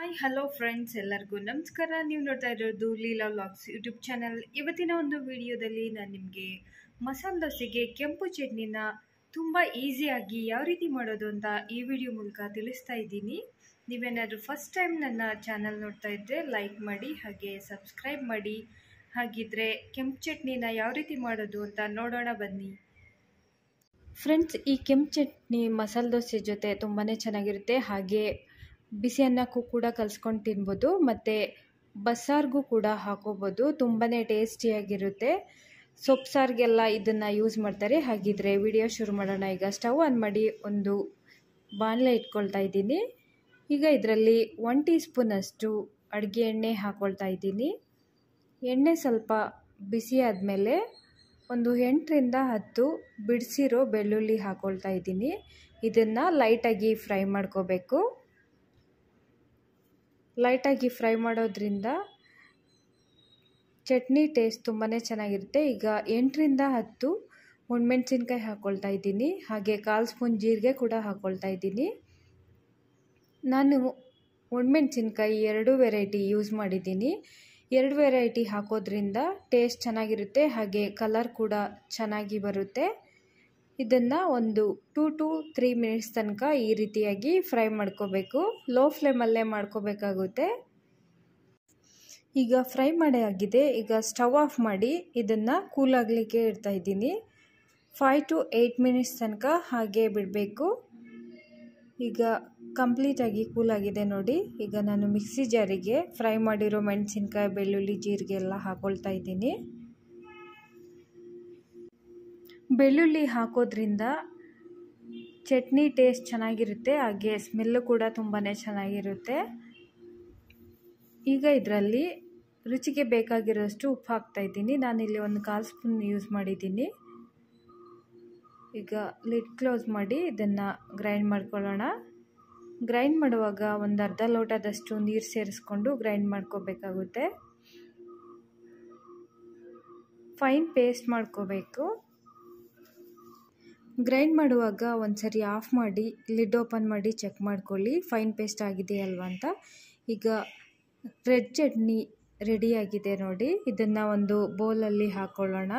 hi hello friends ಎಲ್ಲರಿಗೂ ನಮಸ್ಕಾರ ನೀವು ನೋಡ್ತಾ ಇರೋದು ಲೀಲಾ ವ್ಲಾಗ್ಸ್ ಯೂಟ್ಯೂಬ್ ಚಾನಲ್ ಇವತ್ತಿನ ಒಂದು ವಿಡಿಯೋದಲ್ಲಿ ನಾನು ನಿಮಗೆ ಮಸಾಲೆ ದೋಸೆಗೆ ಕೆಂಪು ಚಟ್ನಿನ ತುಂಬ ಈಸಿಯಾಗಿ ಯಾವ ರೀತಿ ಮಾಡೋದು ಅಂತ ಈ ವಿಡಿಯೋ ಮೂಲಕ ತಿಳಿಸ್ತಾ ಇದ್ದೀನಿ ನೀವೇನಾದರೂ ಫಸ್ಟ್ ಟೈಮ್ ನನ್ನ ಚಾನಲ್ ನೋಡ್ತಾ ಇದ್ದರೆ ಲೈಕ್ ಮಾಡಿ ಹಾಗೆ ಸಬ್ಸ್ಕ್ರೈಬ್ ಮಾಡಿ ಹಾಗಿದ್ರೆ ಕೆಂಪು ಚಟ್ನಿನ ಯಾವ ರೀತಿ ಮಾಡೋದು ಅಂತ ನೋಡೋಣ ಬನ್ನಿ ಫ್ರೆಂಡ್ಸ್ ಈ ಕೆಂಪು ಚಟ್ನಿ ಮಸಾಲೆ ದೋಸೆ ಜೊತೆ ತುಂಬಾ ಚೆನ್ನಾಗಿರುತ್ತೆ ಹಾಗೆ ಬಿಸಿ ಅನ್ನಕ್ಕೂ ಕೂಡ ಕಲಿಸ್ಕೊಂಡು ತಿನ್ಬೋದು ಮತ್ತು ಬಸ್ಸಾರಿಗೂ ಕೂಡ ಹಾಕೋಬೋದು ತುಂಬಾ ಟೇಸ್ಟಿಯಾಗಿರುತ್ತೆ ಸೊಪ್ಪು ಸಾರಿಗೆಲ್ಲ ಇದನ್ನು ಯೂಸ್ ಮಾಡ್ತಾರೆ ಹಾಗಿದ್ರೆ ವಿಡಿಯೋ ಶುರು ಮಾಡೋಣ ಈಗ ಸ್ಟವ್ ಆನ್ ಮಾಡಿ ಒಂದು ಬಾಣಲೆ ಇಟ್ಕೊಳ್ತಾ ಇದ್ದೀನಿ ಈಗ ಇದರಲ್ಲಿ ಒನ್ ಟೀ ಸ್ಪೂನಷ್ಟು ಅಡುಗೆ ಎಣ್ಣೆ ಹಾಕ್ಕೊಳ್ತಾ ಇದ್ದೀನಿ ಎಣ್ಣೆ ಸ್ವಲ್ಪ ಬಿಸಿ ಆದಮೇಲೆ ಒಂದು ಎಂಟರಿಂದ ಹತ್ತು ಬಿಡಿಸಿರೋ ಬೆಳ್ಳುಳ್ಳಿ ಹಾಕ್ಕೊಳ್ತಾ ಇದ್ದೀನಿ ಇದನ್ನು ಲೈಟಾಗಿ ಫ್ರೈ ಮಾಡ್ಕೋಬೇಕು ಲೈಟಾಗಿ ಫ್ರೈ ಮಾಡೋದ್ರಿಂದ ಚಟ್ನಿ ಟೇಸ್ಟ್ ತುಂಬಾ ಚೆನ್ನಾಗಿರುತ್ತೆ ಈಗ ಎಂಟರಿಂದ ಹತ್ತು ಒಣಮೆಣ್ಸಿನ್ಕಾಯಿ ಹಾಕ್ಕೊಳ್ತಾ ಇದ್ದೀನಿ ಹಾಗೆ ಕಾಲು ಸ್ಪೂನ್ ಜೀರಿಗೆ ಕೂಡ ಹಾಕ್ಕೊಳ್ತಾ ಇದ್ದೀನಿ ನಾನು ಒಣಮೆಣ್ಸಿನ್ಕಾಯಿ ಎರಡು ವೆರೈಟಿ ಯೂಸ್ ಮಾಡಿದ್ದೀನಿ ಎರಡು ವೆರೈಟಿ ಹಾಕೋದ್ರಿಂದ ಟೇಸ್ಟ್ ಚೆನ್ನಾಗಿರುತ್ತೆ ಹಾಗೆ ಕಲರ್ ಕೂಡ ಚೆನ್ನಾಗಿ ಬರುತ್ತೆ ಇದನ್ನು ಒಂದು ಟೂ ಟು ತ್ರೀ ಮಿನಿಟ್ಸ್ ತನಕ ಈ ರೀತಿಯಾಗಿ ಫ್ರೈ ಮಾಡ್ಕೋಬೇಕು ಲೋ ಫ್ಲೇಮಲ್ಲೇ ಮಾಡ್ಕೋಬೇಕಾಗುತ್ತೆ ಈಗ ಫ್ರೈ ಮಾಡೇ ಆಗಿದೆ ಈಗ ಸ್ಟವ್ ಆಫ್ ಮಾಡಿ ಇದನ್ನು ಕೂಲಾಗಲಿಕ್ಕೆ ಇಡ್ತಾ ಇದ್ದೀನಿ ಫೈವ್ ಟು ಏಯ್ಟ್ ಮಿನಿಟ್ಸ್ ತನಕ ಹಾಗೆ ಬಿಡಬೇಕು ಈಗ ಕಂಪ್ಲೀಟಾಗಿ ಕೂಲಾಗಿದೆ ನೋಡಿ ಈಗ ನಾನು ಮಿಕ್ಸಿ ಜಾರಿಗೆ ಫ್ರೈ ಮಾಡಿರೋ ಮೆಣಸಿನ್ಕಾಯಿ ಬೆಳ್ಳುಳ್ಳಿ ಜೀರಿಗೆ ಎಲ್ಲ ಹಾಕೊಳ್ತಾ ಇದ್ದೀನಿ ಬೆಳ್ಳುಳ್ಳಿ ಹಾಕೋದ್ರಿಂದ ಚಟ್ನಿ ಟೇಸ್ಟ್ ಚೆನ್ನಾಗಿರುತ್ತೆ ಹಾಗೆ ಸ್ಮೆಲ್ಲು ಕೂಡ ತುಂಬಾ ಚೆನ್ನಾಗಿರುತ್ತೆ ಈಗ ಇದರಲ್ಲಿ ರುಚಿಗೆ ಬೇಕಾಗಿರೋಷ್ಟು ಉಪ್ಪು ಹಾಕ್ತಾ ಇದ್ದೀನಿ ನಾನಿಲ್ಲಿ ಒಂದು ಕಾಲು ಸ್ಪೂನ್ ಯೂಸ್ ಮಾಡಿದ್ದೀನಿ ಈಗ ಲಿಡ್ ಕ್ಲೋಸ್ ಮಾಡಿ ಇದನ್ನು ಗ್ರೈಂಡ್ ಮಾಡ್ಕೊಳ್ಳೋಣ ಗ್ರೈಂಡ್ ಮಾಡುವಾಗ ಒಂದು ಅರ್ಧ ಲೋಟದಷ್ಟು ನೀರು ಸೇರಿಸ್ಕೊಂಡು ಗ್ರೈಂಡ್ ಮಾಡ್ಕೋಬೇಕಾಗುತ್ತೆ ಫೈನ್ ಪೇಸ್ಟ್ ಮಾಡ್ಕೋಬೇಕು ಗ್ರೈಂಡ್ ಮಾಡುವಾಗ ಒಂದು ಸರಿ ಆಫ್ ಮಾಡಿ ಲಿಡ್ ಓಪನ್ ಮಾಡಿ ಚೆಕ್ ಮಾಡ್ಕೊಳ್ಳಿ ಫೈನ್ ಪೇಸ್ಟ್ ಆಗಿದೆ ಅಲ್ವಾ ಅಂತ ಈಗ ರೆಡ್ ಚಟ್ನಿ ರೆಡಿಯಾಗಿದೆ ನೋಡಿ ಇದನ್ನು ಒಂದು ಬೌಲಲ್ಲಿ ಹಾಕ್ಕೊಳ್ಳೋಣ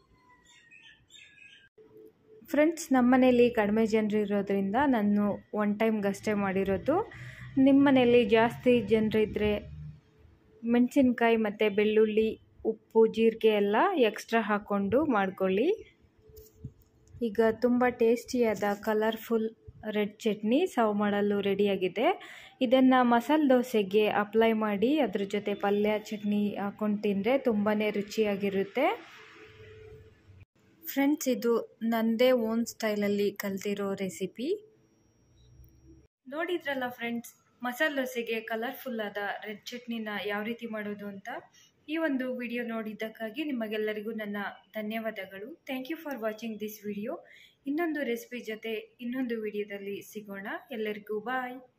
ಫ್ರೆಂಡ್ಸ್ ನಮ್ಮ ಮನೇಲಿ ಕಡಿಮೆ ಜನರು ಇರೋದ್ರಿಂದ ನಾನು ಒನ್ ಟೈಮ್ಗಷ್ಟೇ ಮಾಡಿರೋದು ನಿಮ್ಮ ಮನೇಲಿ ಜಾಸ್ತಿ ಜನರಿದ್ದರೆ ಮೆಣಸಿನ್ಕಾಯಿ ಮತ್ತು ಬೆಳ್ಳುಳ್ಳಿ ಉಪ್ಪು ಜೀರಿಗೆ ಎಲ್ಲ ಎಕ್ಸ್ಟ್ರಾ ಹಾಕ್ಕೊಂಡು ಮಾಡ್ಕೊಳ್ಳಿ ಈಗ ತುಂಬ ಟೇಸ್ಟಿಯಾದ ಕಲರ್ಫುಲ್ ರೆಡ್ ಚಟ್ನಿ ಸರ್ವ್ ಮಾಡಲು ರೆಡಿಯಾಗಿದೆ ಇದನ್ನು ಮಸಾಲೆ ದೋಸೆಗೆ ಅಪ್ಲೈ ಮಾಡಿ ಅದ್ರ ಜೊತೆ ಪಲ್ಯ ಚಟ್ನಿ ಹಾಕ್ಕೊಂಡು ತಿಂದರೆ ತುಂಬಾ ರುಚಿಯಾಗಿರುತ್ತೆ ಫ್ರೆಂಡ್ಸ್ ಇದು ನನ್ನದೇ ಓನ್ ಸ್ಟೈಲಲ್ಲಿ ಕಲ್ತಿರೋ ರೆಸಿಪಿ ನೋಡಿದ್ರಲ್ಲ ಫ್ರೆಂಡ್ಸ್ ಮಸಾಲೆ ದೋಸೆಗೆ ಕಲರ್ಫುಲ್ ಆದ ರೆಡ್ ಚಟ್ನಿನ ಯಾವ ರೀತಿ ಮಾಡೋದು ಅಂತ ಈ ಒಂದು ವಿಡಿಯೋ ನೋಡಿದ್ದಕ್ಕಾಗಿ ನಿಮಗೆಲ್ಲರಿಗೂ ನನ್ನ ಧನ್ಯವಾದಗಳು thank you for watching this video ಇನ್ನೊಂದು ರೆಸಿಪಿ ಜೊತೆ ಇನ್ನೊಂದು ವಿಡಿಯೋದಲ್ಲಿ ಸಿಗೋಣ ಎಲ್ಲರಿಗೂ ಬಾಯ್